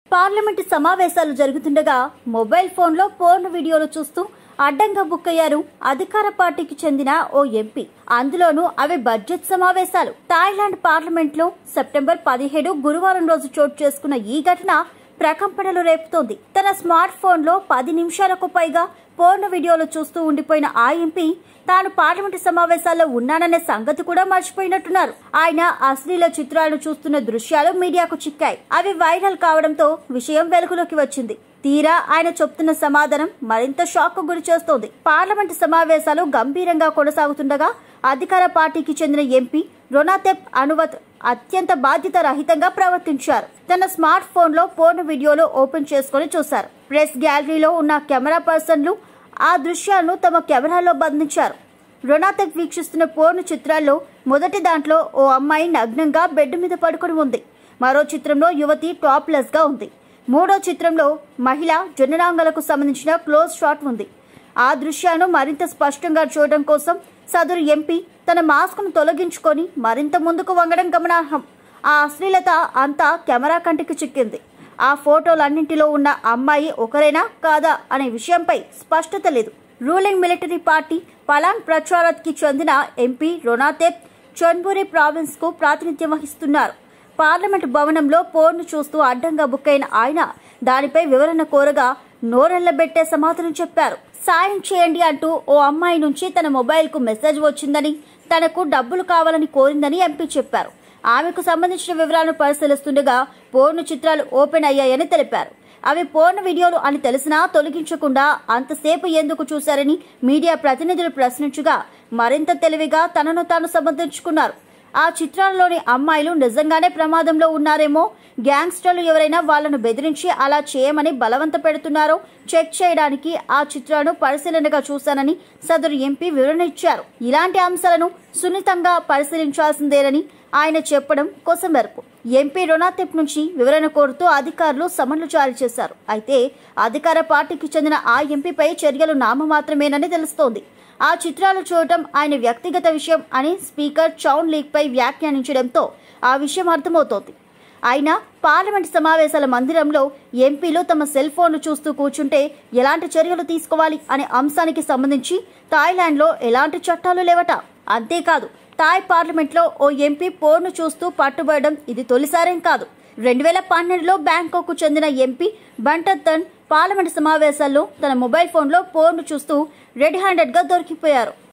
parliament సమావేశాలు జరుగుతుండగా mobile ఫోన్లో పోర్న్ వీడియోలు చూస్తూ అడ్డంగా బుక్ అయ్యారు అధికార పార్టీకి చెందిన ఓ ఎంపీ అందులోనూ అవి బడ్జెట్ సమావేశాలు థాయిలాండ్ పార్లమెంట్ లో సెప్టెంబర్ పదిహేడు గురువారం రోజు చోటు చేసుకున్న ఈ ఘటన ప్రకంపనలు రేపుతోంది తన స్మార్ట్ ఫోన్ లో పది నిమిషాలకు పైగా పోర్న్ వీడియోలు చూస్తూ ఉండిపోయిన ఆ ఎంపీ తాను పార్లమెంటు సమావేశాల్లో ఉన్నాననే సంగతి కూడా మర్చిపోయినట్టున్నారు ఆయన అశ్లీల చిత్రాలను చూస్తున్న దృశ్యాలు మీడియాకు చిక్కాయి అవి వైరల్ కావడంతో విషయం వెలుగులోకి వచ్చింది తీరా ఆయన చెప్తున్న సమాధానం మరింత షాక్ కు గురి చేస్తోంది పార్లమెంటు సమావేశాలు గంభీరంగా కొనసాగుతుండగా అధికార పార్టీకి చెందిన ఎంపీ రొనాతెప్ అనువత్ అత్యంత బాధ్యత రహితంగా ప్రవర్తించారు తన స్మార్ట్ ఫోన్ లో పోర్న్ వీడియోలు ఓపెన్ చేసుకుని చూశారు ప్రెస్ గ్యాలరీలో ఉన్న కెమెరా పర్సన్లు ఆ దృశ్యాలను తమ కెమెరాలో బంధించారు రొనాతెప్ వీక్షిస్తున్న పోర్న్ చిత్రాల్లో మొదటి దాంట్లో ఓ అమ్మాయి నగ్నంగా బెడ్ మీద పడుకొని ఉంది మరో చిత్రంలో యువతి టాప్లెస్ గా ఉంది మూడో చిత్రంలో మహిళ జననాంగాలకు సంబంధించిన క్లోజ్ షాట్ ఉంది ఆ దృశ్యాలను మరింత స్పష్టంగా చూడడం కోసం సదరు ఎంపీ తన మాస్క్ను తొలగించుకొని మరింత ముందుకు వంగడం గమనార్హం ఆ అశ్లీలత అంతా కెమెరా కంటికి చిక్కింది ఆ ఫోటోలన్నింటిలో ఉన్న అమ్మాయి ఒకరేనా కాదా అనే విషయంపై స్పష్టత లేదు ruling military party Palang Pracharath కి చెందిన ఎంపీ రొనాతెప్ చొన్బురి ప్రావిన్స్ కు ప్రాతినిధ్యం వహిస్తున్నారు పార్లమెంట్ భవనంలో పోర్ను చూస్తూ అడ్డంగా బుక్ అయిన ఆయన దానిపై వివరణ కోరగా నోరెళ్లబెట్టే సమాధానం చెప్పారు సాయం చేయండి అంటూ ఓ అమ్మాయి నుంచి తన మొబైల్ కు మెసేజ్ వచ్చిందని తనకు డబ్బులు కావాలని కోరిందని ఎంపీ చెప్పారు ఆమెకు సంబంధించిన వివరాలను పరిశీలిస్తుండగా పోర్ను చిత్రాలు ఓపెన్ అయ్యాయని తెలిపారు అవి పోర్న్ వీడియోలు అని తెలిసినా తొలగించకుండా అంతసేపు ఎందుకు చూశారని మీడియా ప్రతినిధులు ప్రశ్నించగా మరింత తెలివిగా తనను తాను సమర్థించుకున్నారు ఆ చిత్రాల్లోని అమ్మాయిలు నిజంగానే ప్రమాదంలో ఉన్నారేమో గ్యాంగ్స్టర్లు ఎవరైనా వాళ్లను బెదిరించి అలా చేయమని బలవంత పెడుతున్నారో చెక్ చేయడానికి ఆ చిత్రాలను పరిశీలనగా చూశానని సదరు ఎంపీ వివరణ ఇచ్చారు ఇలాంటి అంశాలను సున్నితంగా పరిశీలించాల్సిందేనని ఆయన చెప్పడం కొసమెరుపు ఎంపీ రొనాతెప్ నుంచి వివరణ కోరుతూ అధికారులు సమన్లు జారీ చేశారు అయితే అధికార పార్టీకి చెందిన ఆ ఎంపీపై చర్యలు నామమాత్రమేనని తెలుస్తోంది ఆ చిత్రాలు చూడటం ఆయన వ్యక్తిగత విషయం అని స్పీకర్ చౌన్ లీగ్ పై వ్యాఖ్యానించడంతో ఆ విషయం అర్థమవుతోంది అయినా పార్లమెంట్ సమావేశాల మందిరంలో ఎంపీలు తమ సెల్ ఫోన్లు చూస్తూ కూర్చుంటే ఎలాంటి చర్యలు తీసుకోవాలి అనే అంశానికి సంబంధించి థాయిలాండ్లో ఎలాంటి చట్టాలు లేవట అంతేకాదు థాయ్ పార్లమెంట్లో ఓ ఎంపీ పోర్ను చూస్తూ పట్టుబడడం ఇది తొలిసారేం కాదు రెండు వేల పన్నెండులో బ్యాంకాక్ చెందిన ఎంపీ బంటత్తన్ పార్లమెంట్ సమావేశాల్లో తన మొబైల్ ఫోన్లో పోర్ను చూస్తూ రెడ్ హ్యాండెడ్ గా దొరికిపోయారు